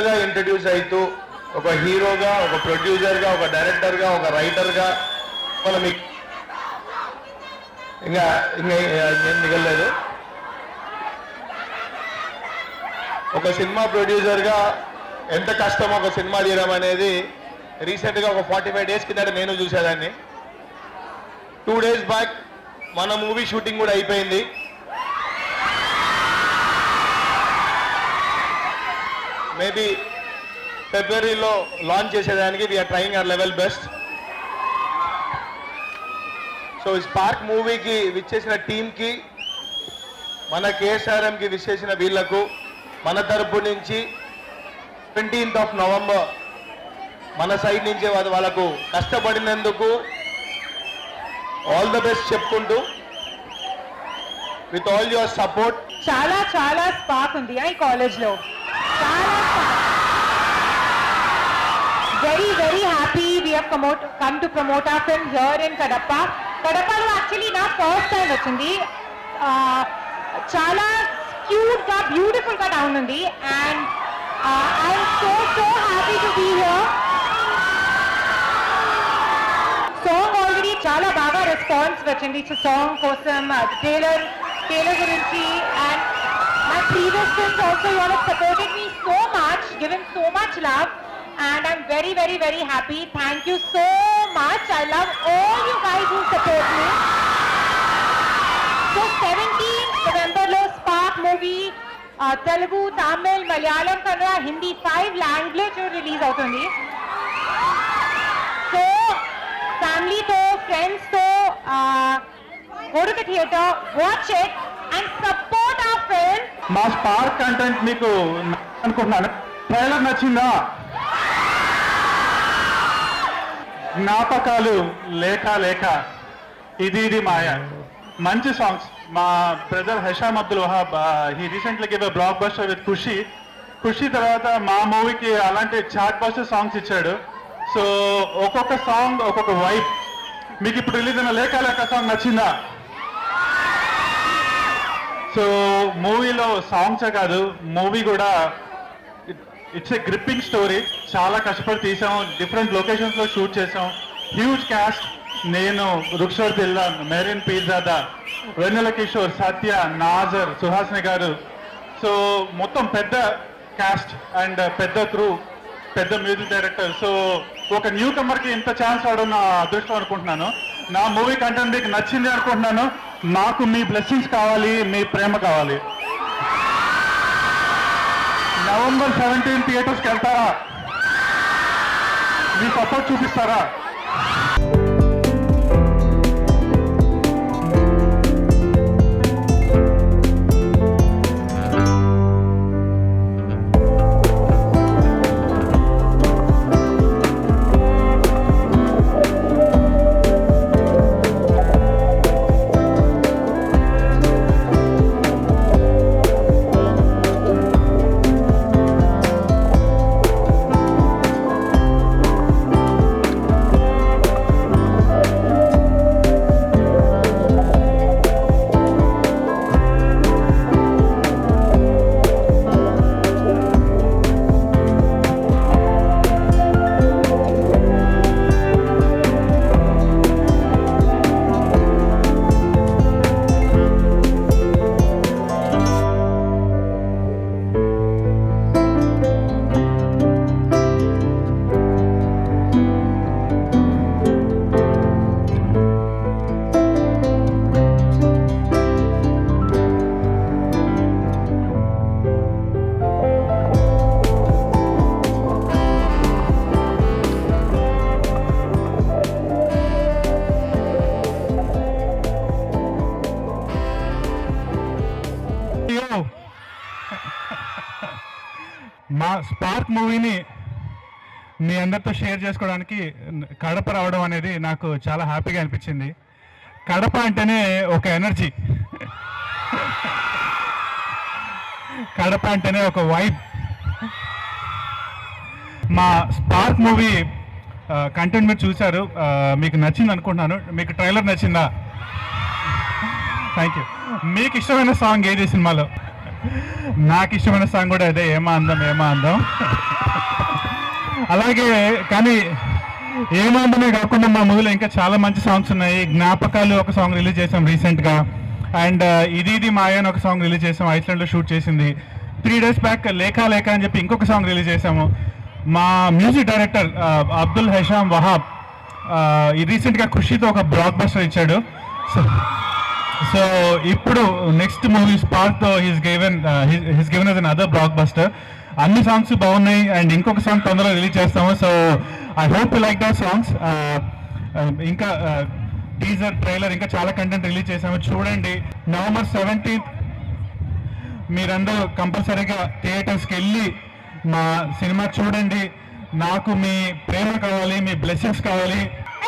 కొత్తగా ఇంట్రడ్యూస్ అవుతూ ఒక హీరోగా ఒక ప్రొడ్యూసర్గా ఒక డైరెక్టర్గా ఒక రైటర్గా మనం మీకు ఇంకా ఇంకా ఏం మిగలలేదు ఒక సినిమా ప్రొడ్యూసర్గా ఎంత కష్టం ఒక సినిమా తీయడం అనేది రీసెంట్గా ఒక ఫార్టీ ఫైవ్ డేస్ కిందట నేను చూసేదాన్ని టూ డేస్ బ్యాక్ మన మూవీ షూటింగ్ కూడా అయిపోయింది మేబీ ఫిబ్రవరిలో లాంచ్ చేసేదానికి we're trying our level best so ఈ స్పార్క్ మూవీకి విచ్చేసిన టీంకి మన కేఎస్ఆర్ఎంకి విచ్చేసిన వీళ్లకు మన తరపు నుంచి ట్వంటీన్త్ ఆఫ్ నవంబర్ మన సైడ్ నుంచి వాళ్ళ- వాళ్ళకు కష్టపడినందుకు ఆల్ ద బెస్ట్ చెప్పుకుంటూ విత్ ఆల్ యువర్ సపోర్ట్ చాలా చాలా స్పార్క్ ఉంది ఈ కాలేజ్ లో చాలా very very happy we have promote come to promote our film here in Kadapa కడపలో యాక్చువల్లీ నా ఫస్ట్ టైం వచ్చింది ఆ, చాలా క్యూట్ గా బ్యూటిఫుల్ గా టౌన్ ఉంది and I'm so so happy to be here song already చాలా బాగా రెస్పాన్స్ వచ్చింది సాంగ్ కోసం టైలర్ టైలర్ గురించి and my previous films also you all supported me so much given so much love and I'm very very very happy thank you so much I love all you guys who support me so seventeen నవంబర్లో Spark movie Telugu Tamil Malayalam Kannada Hindi five language release అవుతుంది so ఫ్యామిలీతో ఫ్రెండ్స్తో go to the theatre watch it and support ఆ film మా Spark content మీకు అనుకుంటున్నాను trailer నచ్చిందా జ్ఞాపకాలు లేక లేక ఇది ఇది మాయ మంచి సాంగ్స్ మా brother Hesham Abdul Wahab he recently give blockbuster with Kushi Kushi తర్వాత మా మూవీకి అలాంటి చాట్ బస్టర్ సాంగ్స్ ఇచ్చాడు సో ఒక్కొక్క సాంగ్ ఒక్కొక్క వైబ్ మీకు ఇప్పుడు రిలీజ్ అయిన లేక లేక సాంగ్ నచ్చిందా సో మూవీలో సాంగ్సే కాదు మూవీ కూడా ఇట్స్ ఏ గ్రిప్పింగ్ స్టోరీ చాలా కష్టపడి తీసాం డిఫరెంట్ లొకేషన్స్ లో షూట్ చేసాం హ్యూజ్ క్యాస్ట్ నేను రుక్షర్ దిల్లాన్ మెరీన్ పీర్జాదా వెన్నెల కిషోర్ సత్య నాజర్ సుహాసిని గారు సో మొత్తం పెద్ద క్యాస్ట్ అండ్ పెద్ద క్రూ పెద్ద మ్యూజిక్ డైరెక్టర్ సో ఒక న్యూ కమర్ కి ఇంత ఛాన్స్ అవడం నా అదృష్టం అనుకుంటున్నాను నా మూవీ కంటెంట్ మీకు నచ్చింది అనుకుంటున్నాను నాకు మీ బ్లెస్సింగ్స్ కావాలి మీ ప్రేమ కావాలి నవంబర్ సెవెంటీన్ థియేటర్స్కి వెళ్తారా మీ సపోర్ట్ చూపిస్తారా అయ్యో మా స్పార్క్ మూవీని మీ అందరితో షేర్ చేసుకోవడానికి కడప రావడం అనేది నాకు చాలా హ్యాపీగా అనిపించింది కడప అంటేనే ఒక ఎనర్జీ కడప అంటేనే ఒక వైబ్ మా స్పార్క్ మూవీ కంటెంట్ మీరు చూశారు ఆ, మీకు నచ్చింది అనుకుంటున్నాను మీకు ట్రైలర్ నచ్చిందా థ్యాంక్ యూ మీకు ఇష్టమైన సాంగ్ ఏది ఈ సినిమాలో నాకు ఇష్టమైన సాంగ్ కూడా అదే ఏమా అందం ఏమా అందం అలాగే కానీ ఏమాందమే కాకుండా మా మూవీలో ఇంకా చాలా మంచి సాంగ్స్ ఉన్నాయి జ్ఞాపకాలు ఒక సాంగ్ రిలీజ్ చేసాం రీసెంట్గా అండ్ ఇది ఇది మాయ అని ఒక సాంగ్ రిలీజ్ చేసాం ఐస్లాండ్లో షూట్ చేసింది three days back Lekha Lekha అని చెప్పి ఇంకొక సాంగ్ రిలీజ్ చేసాము మా మ్యూజిక్ డైరెక్టర్ అబ్దుల్ హెషామ్ వహాబ్ ఆ, ఈ రీసెంట్గా ఖుషితో ఒక బ్లాక్ బస్టర్ ఇచ్చాడు సో సో ఇప్పుడు నెక్స్ట్ మూవీ స్పార్క్ తో he's given he's given us another blockbuster అన్ని సాంగ్స్ బాగున్నాయి అండ్ ఇంకొక సాంగ్ తొందరగా రిలీజ్ చేస్తాము so I hope you like that songs ఇంకా టీజర్ ట్రైలర్ ఇంకా చాలా కంటెంట్ రిలీజ్ చేసాము చూడండి నవంబర్ సెవెంటీన్త్ మీరందరూ కంపల్సరీగా థియేటర్స్కి వెళ్ళి మా సినిమా చూడండి నాకు మీ ప్రేమ కావాలి మీ బ్లెస్సింగ్స్ కావాలి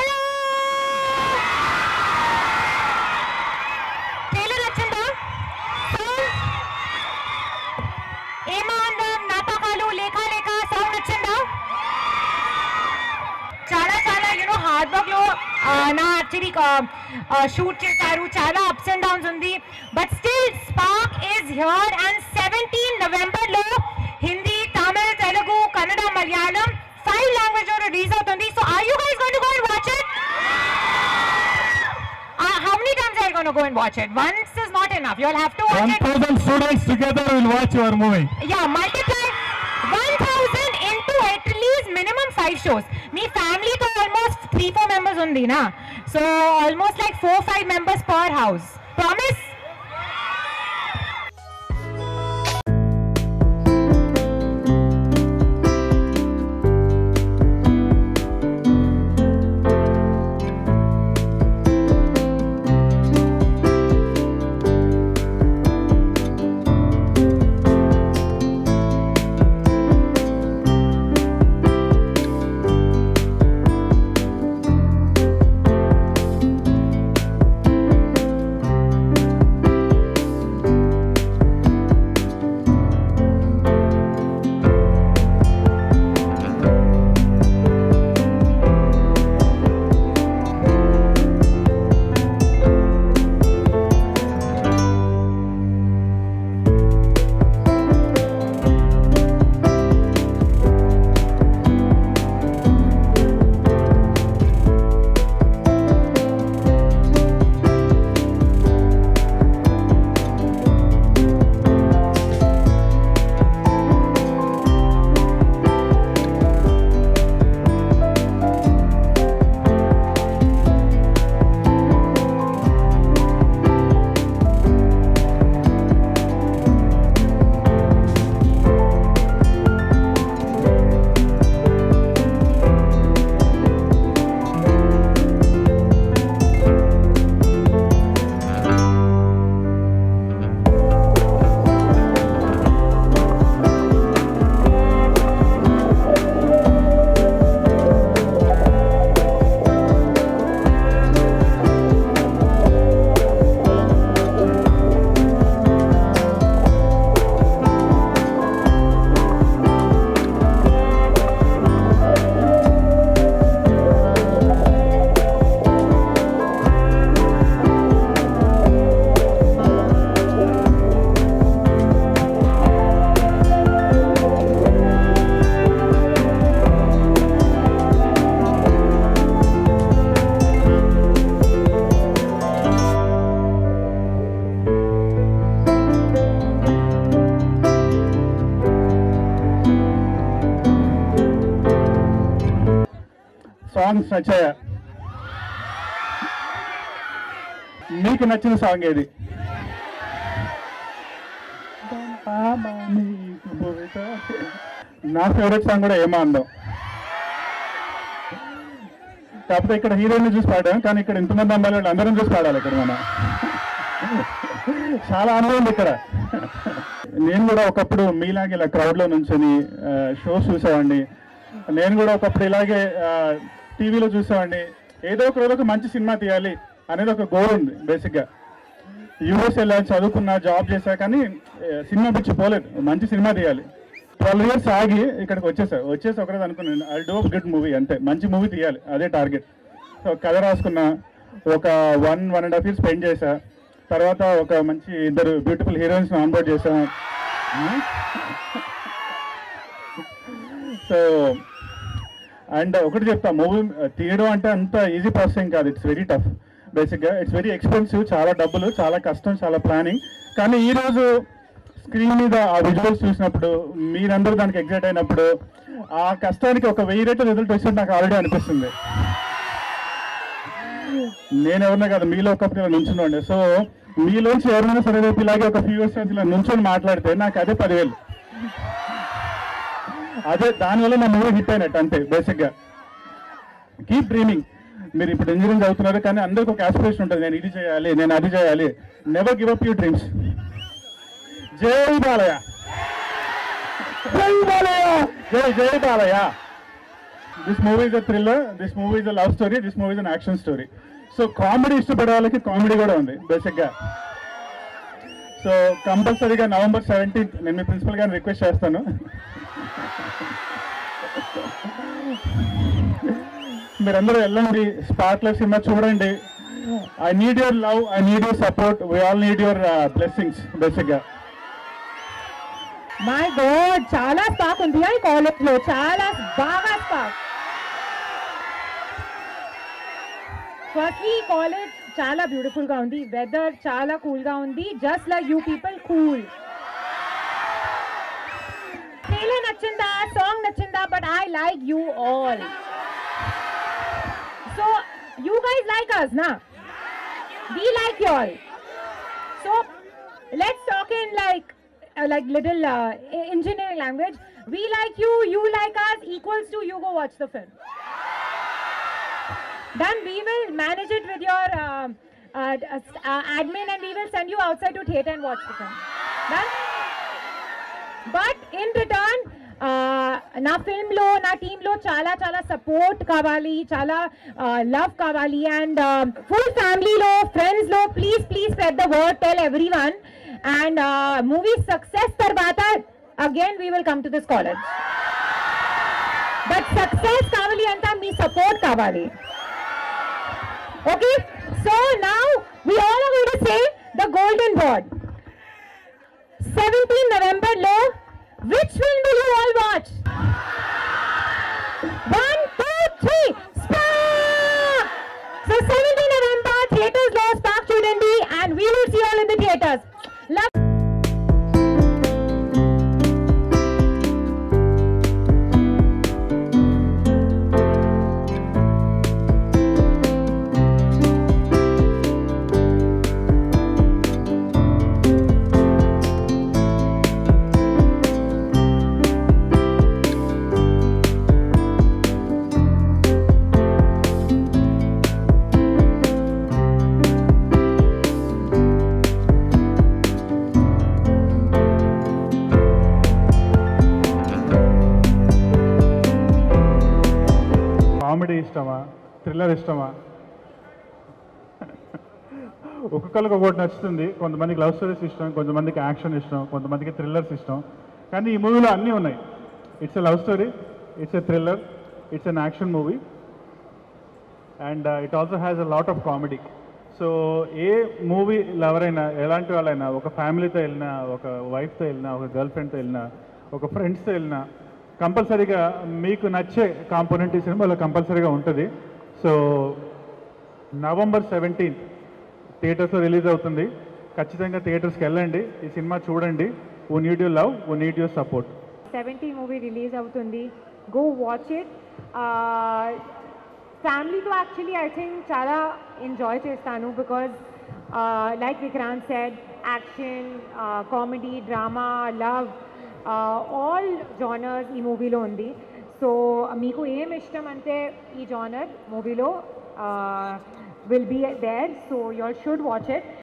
ట్రైలర్ వచ్చిందా ఏమా అందం నాటకాలు లేఖ లేఖ సౌండ్ వచ్చిందా చాలా చాలా యూనో హార్డ్ వర్క్ లో ఆ, నా యాక్చువల్లీ షూట్ చేశారు చాలా అప్స్ అండ్ డౌన్స్ ఉంది but still Spark is here and seventeen November లో హిందీ తమిళ్ తెలుగు కన్నడ మలయాళం ఫైవ్ లాంగ్వేజ్ లో రిలీజ్ అవుతుంది so are you guys going to go and watch it Uh, how many times are you going to go and watch it? Once is not enough. You'll have to watch it. Thousand students together will watch your movie Yeah, multiply 1000 into at least minimum 5 shows. Me family to almost 3 4 members undi na. So almost like 4 5 members per house. Promise? Songs నచ్చాయా మీకు నచ్చిన song ఏది నా favourite song కూడా ఏమో అందం కాకపోతే ఇక్కడ హీరోయిన్ చూసి పాడాం కానీ ఇక్కడ ఇంతమంది అమ్మాయిలు అందరం చూసి పాడాలి ఇక్కడ మనం చాలా ఆనందం ఉంది ఇక్కడ నేను కూడా ఒకప్పుడు మీలాగే ఇలా క్రౌడ్ లో నుంచొని షోస్ చూసేవాడిని నేను కూడా ఒకప్పుడు ఇలాగే టీవీలో చూసేవాడిని ఏదో ఒక రోజు ఒక మంచి సినిమా తీయాలి అనేది ఒక గోల్ ఉంది బేసిక్గా యూఎస్ వెళ్ళాను చదువుకున్నా జాబ్ చేశా కానీ ఏ, సినిమా పిచ్చి పోలేదు మంచి సినిమా తీయాలి ట్వెల్వ్ ఇయర్స్ ఆగి ఇక్కడికి వచ్చేసా వచ్చేసి ఒకరోజు అనుకున్నాను ఐ డూ గుడ్ మూవీ అంతే మంచి మూవీ తీయాలి అదే టార్గెట్ సో కథ రాసుకున్నా ఒక one one and half year spend చేశా తర్వాత ఒక మంచి ఇద్దరు బ్యూటిఫుల్ హీరోయిన్స్ ఆన్బోర్డ్ చేసాం సో అండ్ ఒకటి చెప్తా మూవీ తీయడం అంటే అంత ఈజీ ప్రాసెసింగ్ కాదు ఇట్స్ వెరీ టఫ్ బేసిక్గా ఇట్స్ వెరీ ఎక్స్పెన్సివ్ చాలా డబ్బులు చాలా కష్టం చాలా ప్లానింగ్ కానీ ఈ రోజు స్క్రీన్ మీద ఆ విజువల్స్ చూసినప్పుడు మీరందరూ దానికి ఎగ్జైట్ అయినప్పుడు ఆ కష్టానికి ఒక వెయ్యి రెట్లు రిజల్ట్ వచ్చినట్టు నాకు ఆల్రెడీ అనిపిస్తుంది నేను ఎవరినా కదా మీలో ఒకప్పుడు ఇలా నుంచున్నాండి సో మీలోంచి ఎవరైనా సరే రేపు ఇలాగే ఒక ఫ్యూ ఇయర్స్ ఇలా నుంచొని మాట్లాడితే నాకు అదే పదివేలు అదే దానివల్ల నా మూవీ హిట్ అయినట్టు అంతే బేసిక్గా కీప్ డ్రీమింగ్ మీరు ఇప్పుడు ఇంజనీరింగ్ చదువుతున్నారు కానీ అందరికి ఒక ఆస్పిరేషన్ ఉంటుంది నేను ఇది చేయాలి నేను అది చేయాలి never give up you dreams జై బాలయ్య జై బాలయ్య జై జై Balayya this movie is a thriller this movie is a love story this movie is an action story so comedy ఇష్టపడే వాళ్ళకి కామెడీ కూడా ఉంది బేసిక్గా సో కంపల్సరీగా నవంబర్ సెవెంటీన్త్ నేను మీ ప్రిన్సిపల్ గారిని రిక్వెస్ట్ చేస్తాను మీరందరూ వెళ్ళండి స్పార్క్లర్ సినిమా చూడండి I need your love I need your support we all need your blessings బేసిక్గా మై గాడ్ చాలా స్పాక్ ఉంది ఈ కాలేజ్ లో చాలా బాగా స్పాక్ ఫస్ట్లీ కాలేజ్ చాలా బ్యూటిఫుల్ గా ఉంది వెదర్ చాలా కూల్ గా ఉంది just like you people cool trailer నచ్చిందా సాంగ్ నచ్చిందా but I like you all so you guys like us నా we like you all. So let's talk in like uh, like little uh, e- engineering language. We like you, you like us equals to you go watch the film. Then we will manage it with your um, uh, d- uh, s- uh, admin and we will send you outside to theatre and watch the film. Done? But in return నా ఫిల్మ్లో నా టీంలో చాలా చాలా support కావాలి చాలా love కావాలి and full ఫ్యామిలీలో ఫ్రెండ్స్లో please please spread the word tell everyone and movie success తర్వాత again we will come to this college but success కావాలి అంతా మీ సపోర్ట్ కావాలి okay so now we all are going to say the golden word 17 November low. Which film will you all watch? One, two, three. Spark! So 17 November, theaters low, Spark Chudandi, and we will see you all in the theaters. Love. Comedy ఇష్టమా thriller ఇష్టమా ఒక్కొక్కరికి ఒక్కొక్కటి నచ్చుతుంది కొంతమందికి love stories ఇష్టం కొంతమందికి action ఇష్టం కొంతమందికి థ్రిల్లర్స్ ఇష్టం కానీ ఈ మూవీలో అన్నీ ఉన్నాయి it's a love story it's a thriller it's an action movie and it also has a lot of comedy so ఏ మూవీ ఎవరైనా ఎలాంటి వాళ్ళైనా ఒక ఫ్యామిలీతో వెళ్ళినా ఒక వైఫ్తో వెళ్ళినా ఒక గర్ల్ ఫ్రెండ్తో వెళ్ళినా ఒక ఫ్రెండ్స్తో వెళ్ళినా కంపల్సరీగా మీకు నచ్చే కాంపోనెంట్ ఈ సినిమాలో కంపల్సరీగా ఉంటుంది సో నవంబర్ సెవెంటీన్త్ థియేటర్స్లో రిలీజ్ అవుతుంది ఖచ్చితంగా థియేటర్స్కి వెళ్ళండి ఈ సినిమా చూడండి oh need you love oh need you support seventy movie release అవుతుంది గో వాచ్ ఇట్ ఫ్యామిలీతో యాక్చువల్లీ ఐ థింక్ చాలా ఎంజాయ్ చేస్తాను because like Vikrant said action comedy drama love all genres ఈ మూవీలో ఉంది సో మీకు ఏం ఇష్టం అంటే ఈ జానర్ మూవీలో will be there so you all should watch it